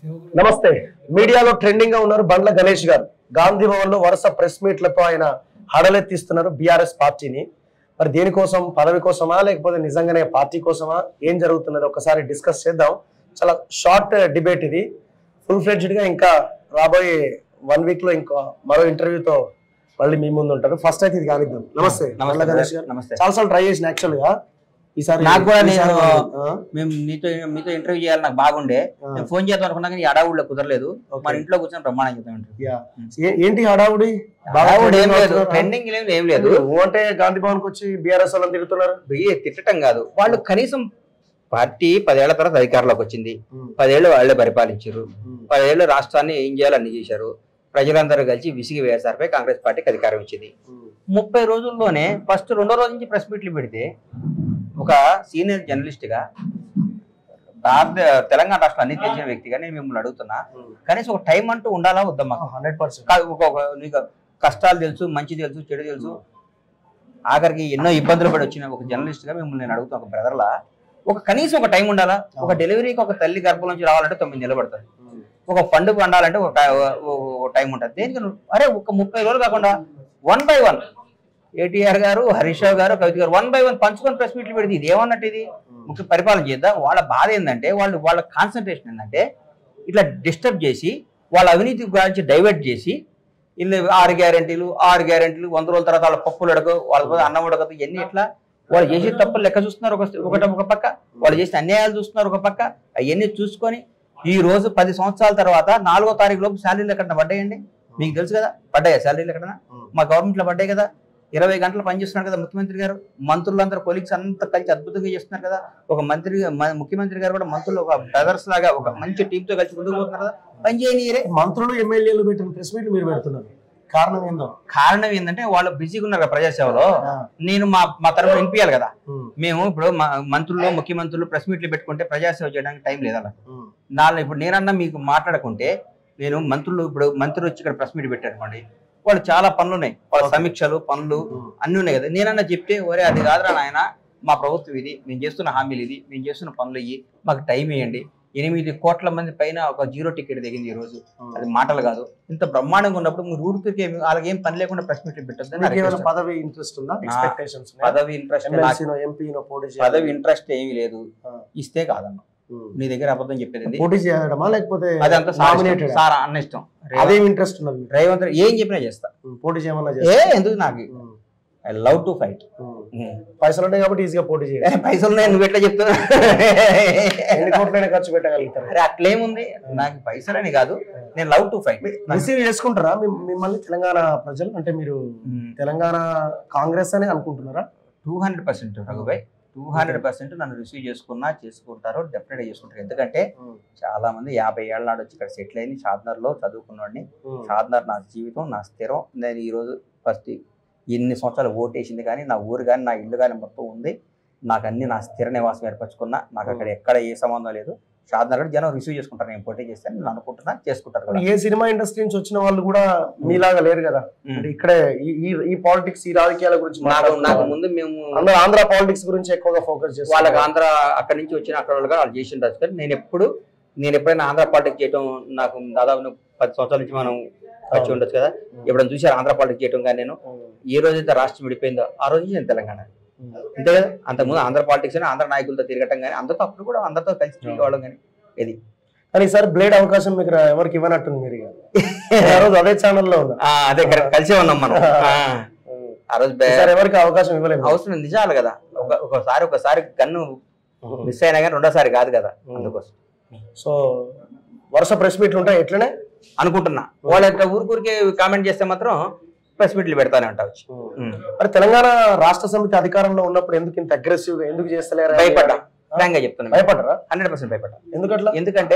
నమస్తే మీడియాలో ట్రెండింగ్ గా ఉన్నారు బండ్ల గణేష్ గారు గాంధీ భవన్ లో వరుస ప్రెస్ మీట్లతో ఆయన హడలెత్తిస్తున్నారు బీఆర్ఎస్ పార్టీని మరి దేనికోసం పదవి కోసమా లేకపోతే నిజంగానే పార్టీ కోసమా ఏం జరుగుతున్నది ఒకసారి డిస్కస్ చేద్దాం చాలా షార్ట్ డిబేట్ ఇది ఫుల్ ఫ్లెడ్జ్డ్ గా ఇంకా రాబోయే వన్ వీక్ లో ఇంకో మరో ఇంటర్వ్యూతో మళ్ళీ మీ ముందు ఉంటారు ఫస్ట్ అయితే ఇది కానిద్దాం నమస్తే బండ్ల గణేష్ గారు నమస్తే చాలా సార్లు ట్రై చేసిన యాక్చువల్ గా ఈసారి నాకు కూడా నేను- ఈసారి ఆ, మేము మీతో మీతో ఇంటర్వ్యూ చేయాలి నాకు బాగుండే ఆ, నేను ఫోన్ చేద్దాం అనుకున్నా కానీ అడావుడిలో కుదరలేదు Okay. మన ఇంట్లో కూర్చొని ప్రమాణం చేద్దాం ఇంటర్వ్యూ యా. ఏ- ఏంటి హడావుడి బాగా అడావుడి ఏం trending లేదు అవుతున్నారా? ట్రెండింగ్ ఏం ఏం లేదు నువ్వు అంటే గాంధీ భవన్ కి వచ్చి బీఆర్ఎస్ వాళ్ళని తిడుతున్నారు ఏ తిట్టడం కాదు వాళ్ళు కనీసం పార్టీ పదేళ్ల తర్వాత అధికారంలోకి వచ్చింది పదేళ్ళు వాళ్ళే పరిపాలించారు పదేళ్ళు రాష్ట్రాన్ని ఏం చేయాలో అన్ని చేశారు ప్రజలందరూ కలిసి విసిగి వేసారిపై కాంగ్రెస్ పార్టీకి అధికారం ఇచ్చింది ముప్పై రోజుల్లోనే ఫస్ట్ రెండో రోజు నుంచి ప్రెస్ మీట్లు పెడితే ఒక సీనియర్ జర్నలిస్ట్ గా భారత తెలంగాణ రాష్ట్రం అన్ని తెలిసిన వ్యక్తిగా నేను మిమ్మల్ని అడుగుతున్నా కనీసం ఒక టైం అంటూ ఉండాలా వద్దా మాకు హండ్రెడ్ పర్సెంట్ కాదు, ఒక- ఒక నీకు కష్టాలు తెలుసు మంచి తెలుసు చెడు తెలుసు ఆఖరికి ఎన్నో ఇబ్బందులు పడి వచ్చిన ఒక జర్నలిస్ట్ గా మిమ్మల్ని నేను అడుగుతాను ఒక బ్రదర్లా ఒక కనీసం ఒక టైం ఉండాలా ఒక డెలివరీకి ఒక తల్లి గర్భం నుంచి రావాలంటే తొమ్మిది నెలలు పడుతుంది ఒక పండుగ పండాలంటే ఒక టై- ఓ- ఓ టైం ఉంటుంది దేనికి నువ్వు- అరే ఒక ముప్పై రోజులు కాకుండా వన్ బై వన్ ఏటీఆర్ గారు హరీష్ రావు గారు కవిత గారు వన్ బై వన్ పంచుకొని ప్రెస్ మీట్లు పెడితే ఇది ఏమన్నట్టు ఇది ముఖ్య పరిపాలన చేద్దా వాళ్ళ బాధ ఏంటంటే వాళ్ళు వాళ్ళ కాన్సన్ట్రేషన్ ఏంటంటే ఇట్లా డిస్టర్బ్ చేసి వాళ్ళ అవినీతి గురించి డైవర్ట్ చేసి ఇల్లు ఆరు గ్యారెంటీలు ఆరు గ్యారెంటీలు వంద రోజుల తర్వాత వాళ్ళ పప్పులు అడగదు వాళ్ళ పోతే అన్నం ఉడకదు ఇవన్నీ ఎట్లా వాళ్ళు చేసిన తప్పులు లెక్క చూస్తున్నారు ఒక ఒకటి ఒక పక్క వాళ్ళు చేసిన అన్యాయాలు చూస్తున్నారు ఒక పక్క అవన్నీ చూసుకొని ఈ రోజు పది సంవత్సరాల తర్వాత నాలుగో తారీఖు లోపు శాలరీలు ఎక్కడ పడ్డాయండి మీకు తెలుసు కదా పడ్డాయా శాలరీలు ఎక్కడ మా గవర్నమెంట్ లో పడ్డాయి కదా ఇరవై గంటలు పనిచేస్తున్నారు కదా ముఖ్యమంత్రి గారు మంత్రులందరూ కొలీగ్స్ అంతా కలిసి అద్భుతంగా చేస్తున్నారు కదా ఒక మంత్రి మ- ముఖ్యమంత్రి గారు కూడా మంత్రులు ఒక బ్రదర్స్ లాగా ఒక మంచి టీమ్ తో కలిసి ముందుకు పోతున్నారు కదా పని చేయనీయరే మంత్రులు ఎమ్మెల్యేలు పెట్టిన ప్రెస్ మీట్లు మీరు పెడుతున్నారు కారణం ఏందో కారణం ఏంటంటే వాళ్ళు బిజీగా ఉన్నారు కదా ప్రజాసేవలో ఆ, నేను మా మా తరఫున వినిపించాలి కదా ఉమ్, మేము ఇప్పుడు మా మంత్రులు ముఖ్యమంత్రులు ప్రెస్ మీట్లు పెట్టుకుంటే ప్రజాసేవ చేయడానికి టైం లేదు అలా ఉమ్, నాలో ఇప్పుడు నేనన్నా మీకు మాట్లాడకుంటే నేను మంత్రులు ఇప్పుడు మంత్రులు వచ్చి ఇక్కడ ప్రెస్ మీట్ పెట్టారు అనుకోండి వాళ్ళు చాలా పనులు ఉన్నాయి వాళ్ళ సమీక్షలు పనులు ఉమ్, అన్ని ఉన్నాయి కదా నేనన్నా చెప్తే ఒరే అది కాదురా నాయన మా ప్రభుత్వం ఇది మేము చేస్తున్న హామీలు ఇది మేము చేస్తున్న పనులు ఇవి మాకు టైం ఇవ్వండి ఎనిమిది కోట్ల మంది పైన ఒక జీరో టికెట్ దిగింది ఈ రోజు ఉమ్. అది మాటలు కాదు ఇంత బ్రహ్మాండంగా ఉన్నప్పుడు మీరు ఊరికి వాళ్ళకి ఏం పని లేకుండా ప్రెస్ మీట్లు పెట్టొద్దు మీకు ఏమైనా పదవి ఇంట్రెస్ట్ ఉందా ఎక్స్పెక్టేషన్స్ పదవి ఇంట్రెస్ట్ ఎమ్మెల్సీనో ఎంపీనో పోటీ చేయాలి పదవి ఇంట్రెస్ట్ ఏమీ లేదు ఆ. ఇస్తే కాదన్న నీ దగ్గర అబద్ధం చెప్పేది ఏంది? పోటీ చేయడమా లేకపోతే అదంతా సార్ ఇష్టం. నామినేటెడ్ సార్ అన్న ఇష్టం అదేం ఇంట్రెస్ట్ ఉన్నది మీకు? రేవంత్ రెడ్డి ఏం చెప్పినా చేస్తా ఉమ్, పోటీ చేయమన్నా ఏ చేస్తా ఎందుకు నాకు um, I love to fight um. పైసలు ఉన్నాయి కాబట్టి ఈజీగా పోటీ చేయాలి పైసలు ఉన్నాయి నువ్వు ఎట్లా చెప్తున్నా ఎన్ని కోట్లైనా ఖర్చు పెట్టగలుగుతారు అరే అట్లేముంది నాకు పైసలని కాదు నేను లవ్ టు ఫైట్ రిసీవ్ చేసుకుంటారా మిమ్- మిమ్మల్ని తెలంగాణ ప్రజలు అంటే మీరు తెలంగాణ కాంగ్రెస్ అని అనుకుంటున్నారా టూ హండ్రెడ్ పర్సెంట్ రఘుబాయ్ టూ హండ్రెడ్ పర్సెంట్ నన్ను రిసీవ్ చేసుకున్నా చేసుకుంటారు డెఫినెట్గా చేసుకుంటారు ఎందుకంటే చాలా మంది యాభై ఏళ్ళ నాడు వచ్చి ఇక్కడ సెటిల్ అయింది షాద్నర్లో చదువుకున్నవాడిని షాద్నర్ నా జీవితం నా స్థిరం నేను ఈరోజు ఫస్ట్ ఎన్ని సంవత్సరాలు ఓటేసింది కానీ నా ఊరు కానీ నా ఇల్లు కానీ మొత్తం ఉంది నాకు అన్ని నా స్థిర నివాసం ఏర్పరచుకున్నా నాకు అక్కడ ఎక్కడ ఏ సంబంధం లేదు షాద్నర్ కూడా జనం రిసీవ్ చేసుకుంటారు నేను పోటీ చేస్తే నేను అనుకుంటున్నా చేసుకుంటారు కూడా ఏ సినిమా ఇండస్ట్రీ నుంచి వచ్చిన వాళ్ళు కూడా మీలాగా లేరు కదా అంటే ఇక్కడే ఈ- ఈ ఈ పాలిటిక్స్ ఈ రాజకీయాల గురించి నాకు నాకు మాట్లాడుతున్నారు. ముందు మేము అందరూ ఆంధ్ర పాలిటిక్స్ గురించి ఎక్కువగా ఫోకస్ చేస్తారు వాళ్ళకి ఆంధ్ర అక్కడి నుంచి వచ్చిన అక్కడ వాళ్ళు వాళ్ళు చేసిన రాజకీయాలు నేను ఎప్పుడు నేను ఎప్పుడైనా ఆంధ్ర పాలిటిక్స్ చేయడం నాకు దాదాపు నువ్వు పది సంవత్సరాల నుంచి మనం వచ్చి ఉండొచ్చు కదా ఎప్పుడైనా చూసారు ఆంధ్ర పాలిటిక్స్ చేయడం కానీ నేను ఏ రోజైతే రాష్ట్రం విడిపోయిందో ఆ రోజు నేను తెలంగాణ అంతే కదా అంతకుముందు ఆంధ్ర పాలిటిక్స్ అని ఆంధ్ర నాయకులతో తిరగటం కానీ అందరితో అప్పుడు కూడా అందరితో కలిసి తిరిగేవాళ్ళం కానీ ఇది కానీ ఈసారి బ్లేడ్ అవకాశం మీకు రా- ఎవరికి ఇవ్వనట్టుంది మీరు ఇక. ఆ రోజు అదే ఛానల్లో ఉన్నా ఆ, అదే కరెక్ట్ కలిసే ఉన్నాం మనం ఆ, ఆ రోజు బే- ఈసారి ఎవరికి అవకాశం ఇవ్వలేదు అవసరం నిజాలు కదా ఒక ఒకసారి ఒకసారి గన్ను మిస్ అయినా కానీ రెండోసారి కాదు కదా అందుకోసం సో వరుస ప్రెస్ మీట్లు ఉంటాయి ఎట్లనే అనుకుంటున్నా వాళ్ళు అట్లా ఊరికూరికే కామెంట్ చేస్తే మాత్రం ప్రెస్ మీట్లు పెడతానే ఉంటా వచ్చి ఉమ్. మరి తెలంగాణ రాష్ట్ర సమితి అధికారంలో ఉన్నప్పుడు ఎందుకు ఇంత అగ్రెసివ్ గా ఎందుకు చేస్తలేరు భయపడ్డా ఫ్రాంక్ గా చెప్తున్నా భయపడ్డరా హండ్రెడ్ పర్సెంట్ భయపడ్డా ఎందుకట్లా ఎందుకంటే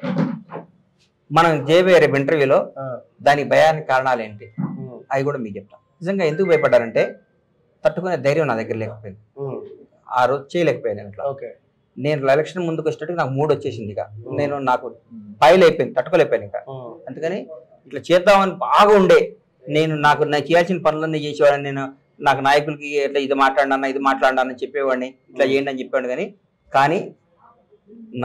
మనం జేబీ రేపు ఇంటర్వ్యూలో ఆ, దానికి భయానికి కారణాలు ఏంటి ఉమ్, అవి కూడా మీకు చెప్తాను నిజంగా ఎందుకు భయపడ్డారంటే తట్టుకునే ధైర్యం నా దగ్గర లేకపోయింది ఉమ్, ఆ రోజు చేయలేకపోయాను నేను ఇట్లా ఓకే నేను ఎలక్షన్ ముందుకు వచ్చేటట్టు నాకు మూడు వచ్చేసింది ఇక నేను నాకు బయలు అయిపోయింది తట్టుకోలేకపోయాను ఇంకా ఉమ్, అందుకని ఇట్లా చేద్దామని బాగా ఉండే నేను నాకు నేను చేయాల్సిన పనులన్నీ చేసేవాడిని నేను నాకు నాయకులకి ఇట్లా ఇది మాట్లాడినా ఇది మాట్లాడినా అని చెప్పేవాడిని ఇట్లా చేయండి అని చెప్పాడు కానీ కానీ నా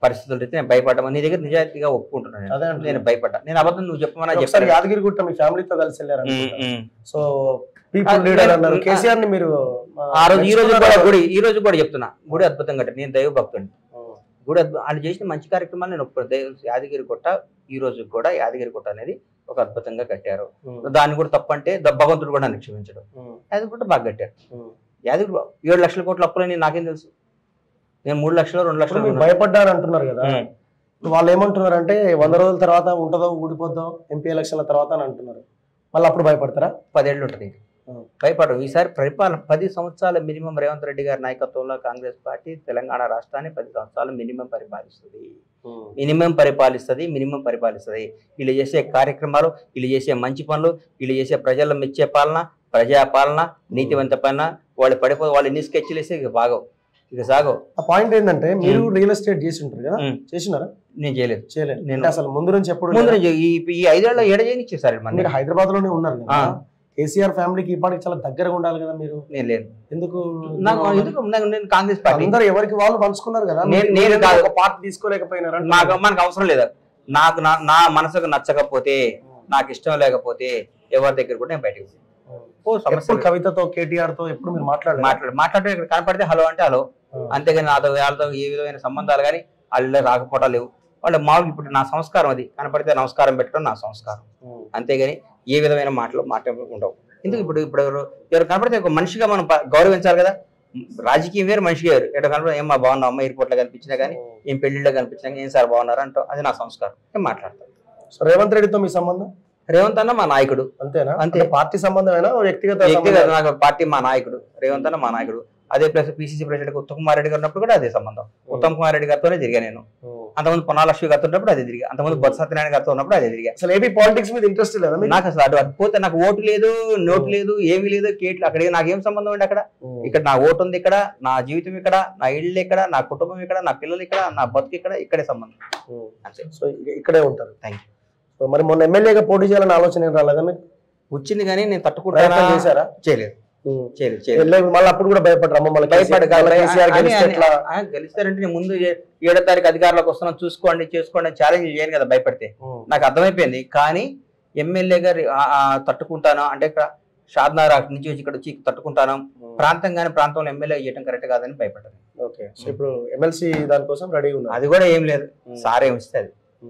పరిస్థితులు అయితే నేను భయపడ్డా నీ దగ్గర నిజాయితీగా ఒప్పుకుంటున్నాను నేను. అదే అంటున్నా. నేను భయపడ్డా నేను అబద్ధం నువ్వు చెప్పమని ఒకసారి చెప్పాను యాదగిరిగుట్ట మీ ఫ్యామిలీతో కలిసి వెళ్ళారు um, um. So people ah, leader నేను- అన్నారు ఆ, కేసీఆర్ ని మీరు ఆ రోజు ఈ రోజు కూడా గుడి ఈ రోజు కూడా చెప్తున్నా గుడి అద్భుతంగా కట్టారు నేను దైవ భక్తుడిని గుడి అద్భు- వాళ్ళు చేసిన మంచి కార్యక్రమాలు నేను ఒప్పుకోను దైవ యాదగిరి గుట్ట ఈ రోజు కూడా యాదగిరి గుట్ట అనేది ఒక అద్భుతంగా కట్టారు దాన్ని కూడా తప్పంటే ద- భగవంతుడు కూడా నన్ను క్షమించడు యాదగిరి గుట్ట బాగా కట్టారు యాదగిరి గు- ఏడు లక్షల కోట్ల అప్పులని నాకేం తెలుసు నేను మూడు లక్షలు రెండు ఇప్పుడు లక్షలు మీరు భయపడ్డారు అంటున్నారు కదా ఉమ్. ఇప్పుడు వాళ్ళు ఏమంటున్నారు అంటే వంద రోజుల తర్వాత ఉంటుందో ఊడిపోద్దాం ఎంపీ ఎలక్షన్ల తర్వాత అని అంటున్నారు మళ్ళీ అప్పుడు భయపడతారా పదేళ్ళు ఉంటుంది ఉం. భయపడరు ఈసారి పరిపాలన పది సంవత్సరాల మినిమం రేవంత్ రెడ్డి గారి నాయకత్వంలో కాంగ్రెస్ పార్టీ తెలంగాణ రాష్ట్రాన్ని పది సంవత్సరాలు మినిమం పరిపాలిస్తుంది మినిమం పరిపాలిస్తుంది మినిమం పరిపాలిస్తుంది వీళ్ళు చేసే కార్యక్రమాలు వీళ్ళు చేసే మంచి పనులు వీళ్ళు చేసే ప్రజల మెచ్చే పాలన ప్రజా పాలన నీతివంత పాలన వాళ్ళు పడిపో వాళ్ళు ఎన్ని స్కెచ్లు వేస్తే ఇక బాగవు ఇక సాగవు ఆ పాయింట్ ఏంటంటే మీరు రియల్ ఎస్టేట్ చేసి ఉంటారు కదా ఉం. చేసినారా నేను చేయలేదు చేయలేదు నేను- అంటే అసలు ముందు నుంచి ఎప్పుడు ముందు లేదా? నుంచి ఈ ఈ ఐదేళ్ల ఏడ చేయనిచ్చేసారు మన మీరు హైదరాబాద్ లోనే ఉన్నారు కదా ఆ. కేసీఆర్ ఫ్యామిలీకి ఇప్పటికి చాలా దగ్గరగా ఉండాలి కదా మీరు నేను లేను ఎందుకు నాకు ఎందుకు నాకు నేను కాంగ్రెస్ పార్టీ అందరు ఎవరికి వాళ్ళు పంచుకున్నారు కదా నేను- మీరు నేను కాదు. ఒక పార్ట్ తీసుకోలేకపోయినారా నాకు మనకు అవసరం లేదు నాకు నా నా మనసుకు నచ్చకపోతే నాకు ఇష్టం లేకపోతే ఎవరి దగ్గర కూడా నేను బయటకు పోను. ఓ సమస్య ఎప్పుడు లేదు. కవితతో కేటీఆర్ తో ఎప్పుడు మీరు మాట్లాడారు మాట్లాడు మాట్లాడే ఇక్కడ కనపడితే హలో అంటే హలో అంతేగాని నాతో వాళ్ళతో ఏ విధమైన సంబంధాలు కానీ వాళ్ళు రాకపోవటాలు లేవు వాళ్ళ మామూలు ఇప్పుడు నా సంస్కారం అది కనపడితే నమస్కారం పెట్టడం నా సంస్కారం అంతేగాని ఏ విధమైన మాటలు మాట్లాడ ఉండవు ఎందుకు ఇప్పుడు ఇప్పుడు ఎవరు ఎవరు కనపడితే ఒక మనిషిగా మనం ప- గౌరవించాలి కదా రాజకీయం వేరు మనిషి వేరు ఎక్కడ కనపడి ఏం మా బాగున్నావు అమ్మ ఎయిర్పోర్ట్లో కనిపించినా కానీ ఏం పెళ్లిలో కనిపించినా కానీ ఏం సార్ బాగున్నారు అంటాం అది నా సంస్కారం నేను మాట్లాడతాను సో రేవంత్ రెడ్డితో మీ సంబంధం రేవంత్ అన్న మా నాయకుడు అంతేనా అంతే. అంటే పార్టీ సంబంధమైనా వ్యక్తిగత వ్యక్తిగత సంబంధం? నాకు పార్టీ మా నాయకుడు రేవంత్ అన్న మా నాయకుడు అదే plus PCC president Uttam Kumar Reddy గారు ఉన్నప్పుడు కూడా అదే సంబంధం ఉత్తమ్ కుమార్ రెడ్డి గారితోనే తిరిగా నేను ఉం. అంతకుముందు పొన్నాలక్ష్మి గారితో ఉన్నప్పుడు అదే తిరిగా అంతకుముందు బొత్స సత్యనారాయణ గారితో ఉన్నప్పుడు అదే తిరిగా అసలు ఏపీ పాలిటిక్స్ మీద ఇంట్రెస్ట్ లేదా మీకు? నాకు అసలు అటు అటు పోతే నాకు ఓటు లేదు నోటు లేదు ఏమీ లేదు కేట్లు అక్కడ నాకేం సంబంధం అండి అక్కడ ఉం. ఇక్కడ నా ఓటు ఉంది ఇక్కడ నా జీవితం ఇక్కడ నా ఇల్లు ఇక్కడ నా కుటుంబం ఇక్కడ నా పిల్లలు ఇక్కడ నా బతుకు ఇక్కడ ఇక్కడే సంబంధం ఉం. అంతే సో ఇక- ఇక్కడే ఉంటారు Thank you. సో మరి మొన్న ఎమ్మెల్యేగా పోటీ చేయాలని ఆలోచన ఏం రాలేదా మీకు వచ్చింది కానీ నేను తట్టుకుంటానా ప్రయత్నం చేశారా చేయలేదు ఉం. చేయలేదు చేయలేదు వెళ్ళే- మళ్ళీ అప్పుడు కూడా భయపడరు అమ్మ మళ్ళీ భయపడి కేసీఆర్ మళ్ళీ కేసీఆర్ అని- గెలిస్తే అని- ఎట్లా? ఆ, గెలుస్తారంటే నేను ముందు ఏ- ఏడో తారీఖు అధికారంలోకి వస్తున్నాం చూసుకోండి చేసుకోండి ఛాలెంజ్ చేయను కదా భయపడితే ఉం. నాకు అర్థమైపోయింది కానీ ఎమ్మెల్యేగా తట్టుకుంటాను అంటే ఇక్కడ షాద్నార్ అక్కడి నుంచి వచ్చి ఇక్కడ వచ్చి తట్టుకుంటాను ప్రాంతం కానీ ప్రాంతంలో ఎమ్మెల్యే చేయడం కరెక్ట్ కాదని భయపడ్డాను ఓకే సో ఇప్పుడు ఎమ్మెల్సీ దానికోసం రెడీ ఉన్నారు అది కూడా ఏం లేదు సార్ ఏమి ఇస్తే అది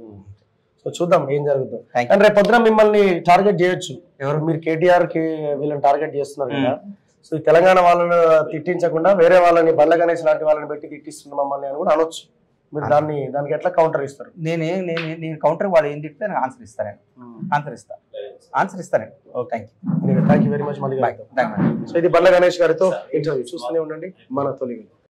సో చూద్దాం ఏం జరుగుతుందో Thank you. కానీ రేపు పొద్దున మిమ్మల్ని టార్గెట్ చేయొచ్చు ఎవరు మీరు కేటీఆర్ కి వీళ్ళని టార్గెట్ చేస్తున్నారు కదా సో ఈ తెలంగాణ వాళ్ళని తిట్టించకుండా వేరే వాళ్ళని బండ్ల గణేష్ లాంటి వాళ్ళని పెట్టి తిట్టిస్తున్న మమ్మల్ని అని కూడా అనొచ్చు మీరు దాన్ని దానికి ఎట్లా కౌంటర్ ఇస్తారు నేనే నేను నేను కౌంటర్ వాళ్ళు ఏం తిడితే నేను ఆన్సర్ ఇస్తాను ఆన్సర్ ఇస్తా ఆన్సర్ ఇస్తాను okay thank you very much మళ్ళీ బాయ్ థ్యాంక్ యూ సో ఇది బండ్ల గణేష్ గారితో ఇంటర్వ్యూ చూస్తూనే ఉండండి మన తొలి